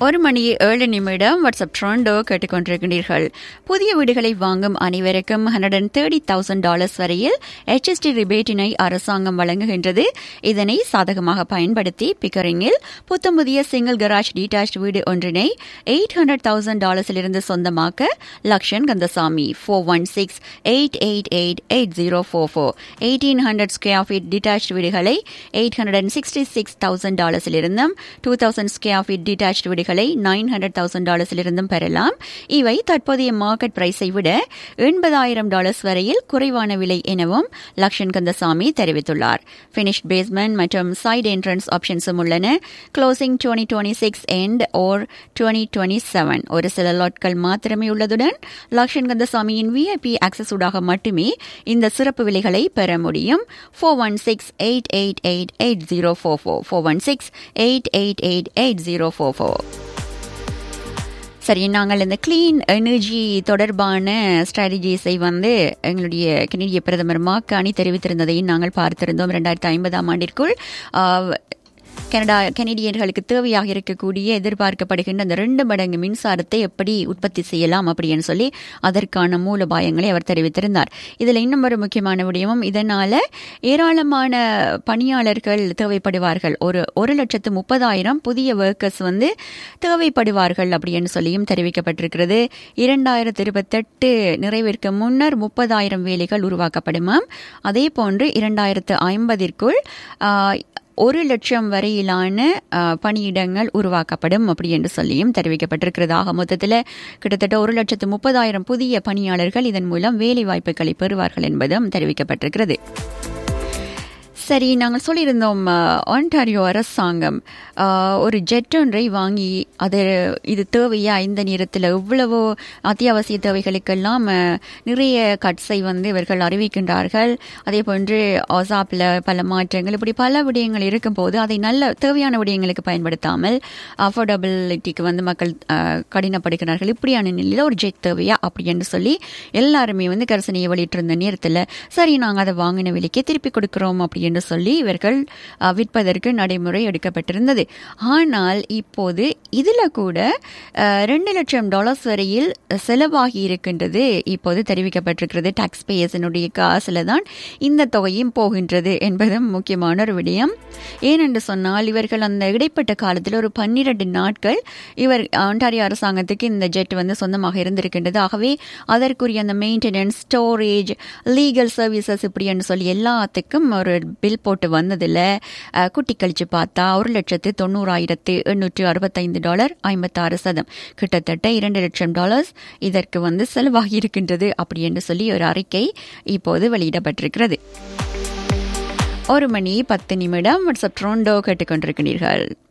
ஒரு மணி ஏழு நிமிடம் வாட்ஸ்அப் ட்ரோண்டோ கேட்டுக்கொண்டிருக்கிறீர்கள் புதிய வீடுகளை வாங்கும் அனைவருக்கும் hundred and thirty thousand dollars வரையில் ஹெச்எஸ்டி ரிபேட்டினை அரசாங்கம் வழங்குகின்றது இதனை சாதகமாக பயன்படுத்தி பிக்கரிங்கில் புத்தம் புதிய சிங்கிள் கராஜ் டீடாச் வீடு ஒன்றினை எயிட் ஹண்ட்ரட் தௌசண்ட் டாலர்ஸிலிருந்து சொந்தமாக்க Lakshan Kandasamy four one six eight eight eight eight zero four four eighteen hundred square feet detach வீடுகளை eight hundred and sixty six thousand டாலர்ஸிலிருந்தும் two thousand square feet detach வீடுகளை nine hundred thousand டாலர்ஸிலிருந்தும் பெறலாம் இவை தற்போதைய market பிரைஸை விட எண்பதாயிரம் டாலர்ஸ் வரையில் குறைவான விலை எனவும் லக்ஷன் கந்தசாமி தெரிவித்துள்ளார் பினிஷ்ட் பேஸ்மெண்ட் மற்றும் சைடு என்ட்ரன்ஸ் ஆப்ஷன்ஸும் உள்ளன closing twenty twenty six and or twenty twenty seven ஒரு சில லாட்கள் மாத்திரமே உள்ளதுடன் லக்ஷன் கந்தசாமியின் விஐபி ஆக்சஸ் ஊடாக மட்டுமே இந்த சிறப்பு விலைகளை பெற முடியும் four one six eight eight eight eight zero four four four one six eight eight eight eight zero four four சரி நாங்கள் இந்த கிளீன் எனர்ஜி தொடர்பான ஸ்ட்ராட்டஜிஸை வந்து எங்களுடைய கனடிய பிரதமர் மாக்காணி தெரிவித்திருந்ததையும் நாங்கள் பார்த்திருந்தோம் இரண்டாயிரத்தி ஐம்பதாம் ஆண்டிற்குள் கனடா கனடியர்களுக்கு தேவையாக இருக்கக்கூடிய எதிர்பார்க்கப்படுகின்ற அந்த ரெண்டு மடங்கு மின்சாரத்தை எப்படி உற்பத்தி செய்யலாம் அப்படின்னு சொல்லி அதற்கான மூலபாயங்களை அவர் தெரிவித்திருந்தார் இதில் இன்னும் ஒரு முக்கியமான விடயமும் இதனால ஏராளமான பணியாளர்கள் தேவைப்படுவார்கள் ஒரு ஒரு லட்சத்து முப்பதாயிரம் புதிய ஒர்க்கர்ஸ் வந்து தேவைப்படுவார்கள் அப்படின்னு சொல்லியும் தெரிவிக்கப்பட்டிருக்கிறது இரண்டாயிரத்தி இருபத்தெட்டு நிறைவிற்கு முன்னர் முப்பதாயிரம் வேலைகள் உருவாக்கப்படுமாம் அதே போன்று இரண்டாயிரத்து ஐம்பதிற்குள் ஒரு லட்சம் வரையிலான பணியிடங்கள் உருவாக்கப்படும் அப்படி என்று சொல்லியும் தெரிவிக்கப்பட்டிருக்கிறது ஆக மொத்தத்தில் கிட்டத்தட்ட ஒரு லட்சத்து முப்பதாயிரம் புதிய பணியாளர்கள் இதன் மூலம் வேலை வாய்ப்புகளை பெறுவார்கள் என்பதும் தெரிவிக்கப்பட்டிருக்கிறது சரி நாங்கள் சொல்லியிருந்தோம் ஆன்டாரியோ அரசாங்கம் ஒரு ஜெட் ஒன்றை வாங்கி அது இது தேவையா இந்த நேரத்தில் எவ்வளவோ அத்தியாவசிய தேவைகளுக்கெல்லாம் நிறைய கட்ஸை வந்து இவர்கள் அறிவிக்கின்றார்கள் அதே போன்று ஒசாப்பில் பல மாற்றங்கள் இப்படி பல விடயங்கள் இருக்கும்போது அதை நல்ல தேவையான விடயங்களுக்கு பயன்படுத்தாமல் அஃபோர்டபிலிட்டிக்கு வந்து மக்கள் கடினப்படுகிறார்கள் இப்படியான நிலையில் ஒரு ஜெட் தேவையா அப்படின்னு சொல்லி எல்லாருமே வந்து கரசனையை வெளியிட்டிருந்த நேரத்தில் சரி நாங்கள் அதை வாங்கின விலைக்கே திருப்பி கொடுக்குறோம் அப்படின்னு என்று சொல்லி இவர்கள் விற்பதற்கு நடைமுறை எடுக்கப்பட்டிருந்தது ஆனால் இப்போது இதில் கூட ரெண்டு லட்சம் டாலர்ஸ் வரையில் செலவாகி இருக்கின்றது இப்போது தெரிவிக்கப்பட்டிருக்கிறது டாக்ஸ் பேயர்ஸினுடைய காசில் தான் இந்த தொகையும் போகின்றது என்பதும் முக்கியமான ஒரு விடயம் ஏனென்று சொன்னால் இவர்கள் அந்த இடைப்பட்ட காலத்தில் ஒரு பன்னிரண்டு நாட்கள் இவர் ஆண்டாரிய அரசாங்கத்துக்கு இந்த ஜெட் வந்து சொந்தமாக இருந்திருக்கின்றது ஆகவே அதற்குரிய அந்த மெயின்டெனன்ஸ் ஸ்டோரேஜ் லீகல் சர்வீசஸ் இப்படி என்று சொல்லி எல்லாத்துக்கும் ஒரு பில் போட்டு வந்ததில் குட்டி கழிச்சு பார்த்தா ஒரு லட்சத்து தொண்ணூறாயிரத்து எண்ணூற்று அறுபத்தைந்து டாலர் ஐம்பத்தாறு சதம் கிட்டத்தட்ட இரண்டு லட்சம் டாலர்ஸ் இதற்கு வந்து செலவாகி இருக்கின்றது அப்படி என்று சொல்லி ஒரு அறிக்கை இப்போது வெளியிடப்பட்டிருக்கிறது ஒரு மணி பத்து நிமிடம் வாட்ஸ்அப் ட்ரோண்டோ கேட்டுக்கொண்டிருக்கிறீர்கள்